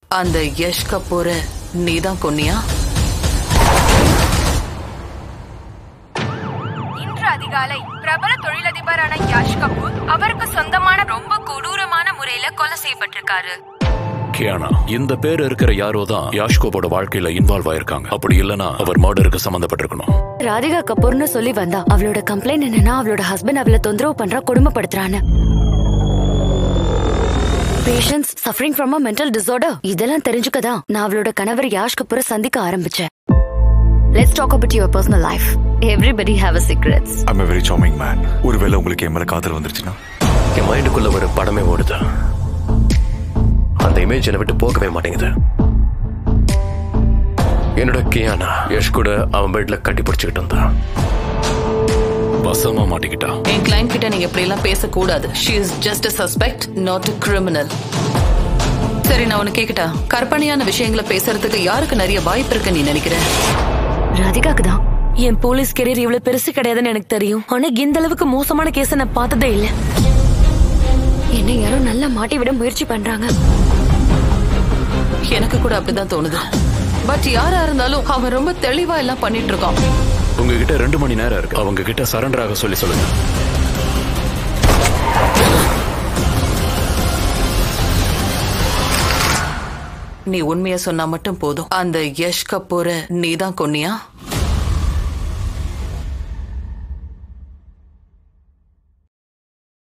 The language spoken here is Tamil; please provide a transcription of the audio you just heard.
அந்த யஷ் கபூர நீதான் கொன்னியா இன்று அதிகாலை பிரபல தொழிலதிபரான யாஷ் கபூர் அவருக்கு சொந்தமான ரொம்ப கொடூரமான முறையில கொலை செய்யப்பட்டிருக்காரு கியானா இந்த பேர் இருக்கிற யாரோ தான் யாஷ்கோபோட வாழ்க்கையில இன்வால்வ் ஆயிருக்காங்க அப்படி இல்லனா அவர் மர்டருக்கு சம்பந்தப்பட்டிருக்கணும் ராதிகா கபூர்னு சொல்லி வந்தா அவளோட கம்ப்ளைண்ட் என்னன்னா அவளோட ஹஸ்பண்ட் அவளை தொந்தரவு பண்றா கொடுமைப்படுத்துறான்னு patients suffering from a mental disorder இதெல்லாம் தெரிஞ்சுக்கதான் நான் அவளோட கணவர் யாஷ் கபூரை சந்திக்க ஆரம்பிச்சேன் let's talk about your personal life everybody have a secrets I'm very charming man ஒருவேளை உங்களுக்கு என் மேல காதல் வந்துருச்சுன்னா என் மைண்டுக்குள்ள ஒரு படமே ஓடுது அந்த இமேஜ் என்னை விட்டு போகவே மாட்டேங்குது என்னோட கியானா யஷ் கூட அவன் பெட்ல கட்டி பிடிச்சுக்கிட்டு இருந்தான் வசமா மாட்டிக்கிட்டா என் கிளைண்ட் கிட்ட நீங்க இப்படி எல்லாம் பேசக்கூடாது she is just a suspect not a criminal சரி நான் உனக்கு கேக்கட்டா கற்பனையான விஷயங்களை பேசுறதுக்கு யாருக்கு நிறைய வாய்ப்பு இருக்கு நீ நினைக்கிற ராதிகாக்கு தான் என் போலீஸ் கெரியர் இவ்வளவு பெருசு கிடையாதுன்னு எனக்கு தெரியும் ஆனா இந்த அளவுக்கு மோசமான கேஸ நான் பார்த்ததே இல்ல என்னை யாரோ நல்லா மாட்டி விட முயற்சி பண்றாங்க எனக்கு கூட அப்படிதான் தோணுது பட் யாரா இருந்தாலும் அவன் ரொம்ப தெளிவா எல்லாம் பண்ணிட்டு இருக்கான் உங்ககிட்ட ரெண்டு மணி நேரம் இருக்கு அவங்க கிட்ட சரண்டர் ஆக சொல்லி சொல்லுங்க நீ உண்மைய சொன்னா மட்டும் போதும் அந்த யஷ் கபூர நீதான் கொன்னியா